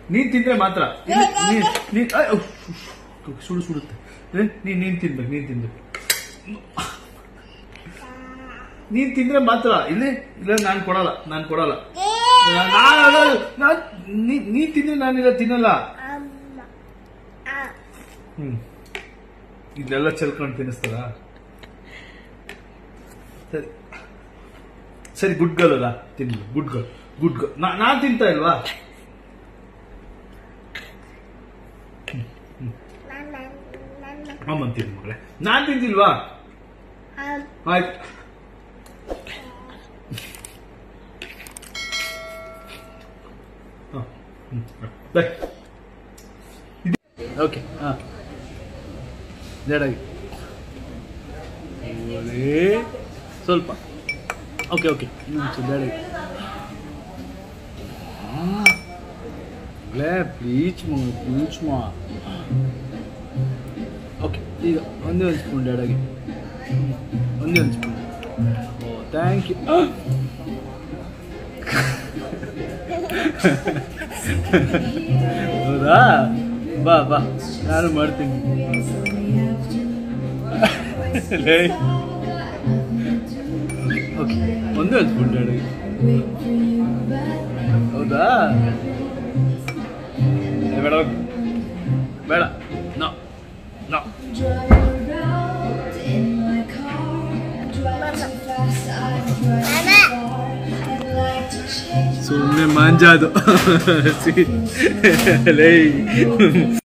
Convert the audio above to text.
ನೀನ್ ತಿಂದ್ರೆ ಮಾತ್ರ ಇಲ್ಲಿ ನೀನ್ ನೀನ್ ಅಯ್, ಉಫ್, ಉಫ್, ಸುಡು ಸುಡುತ್ತೆ ಏ, ನೀನ್ ನೀನ್ ತಿನ್ಬೇಕು ನೀನ್ ತಿನ್ಬೇಕು ನೀನ್ ತಿಂದ್ರೆ ಮಾತ್ರ ಇಲ್ಲಿ ಇಲ್ಲ ನಾನ್ ಕೊಡಲ್ಲ ನಾನ್ ಕೊಡಲ್ಲ ನಾನು ನಾನ್ ನೀ- ನೀನ್ ತಿಂದ್ರೆ ನಾನಿಲ್ಲ ತಿನ್ನಲ್ಲ ಹ್ಮ್ ಇದೆಲ್ಲ ಚೆಲ್ಕೊಂಡು ತಿನ್ನಿಸ್ತಾರ ಸರಿ ಸರಿ ಗುಡ್ ಗರ್ಲ್ ಅಲ್ಲ ತಿನ್ಲಿ ಗುಡ್ ಗರ್ಲ್ ಗುಡ್ ಗರ್ಲ್ ನಾನ್ ತಿಂತಾ ಇಲ್ವಾ ಅಮ್ಮನ್ ತಿನ್ ಮಗಳೇ ನಾನ್ ತಿಂತಿಲ್ವಾ ಆಯ್ತು ಓಕೆ ಹಾ ಜಡಾಗಿ ಸ್ವಲ್ಪ ಓಕೆ ಓಕೆ ಜಡಾಗಿ ಲೇ ಪ್ಲೀಚ್ ಮಗ ಪ್ಲೀಚ್ ಮಾ ಓಕೆ ಈಗ ಒಂದೇ ಒಂದು ಸ್ಪೂನ್ ಡ್ಯಾಡಾಗಿ ಒಂದೇ ಒಂದು ಸ್ಪೂನ್ ಓ ಥ್ಯಾಂಕ್ ಯು ಹೌದಾ ಬಾ ಬಾ ನಾನು ಮಾಡ್ತೀನಿ ಲೇ ಓಕೆ ಒಂದೇ ಒಂದು ಸ್ಪೂನ್ ಡ್ಯಾಡಾಗಿ ಹೌದಾ ಏ, ಬೇಡ ಹೋಗು. ಬೇಡ ನೋ ನೋ ಸುಮ್ಮನೆ ಮಾಂಜಾದು ಲೇ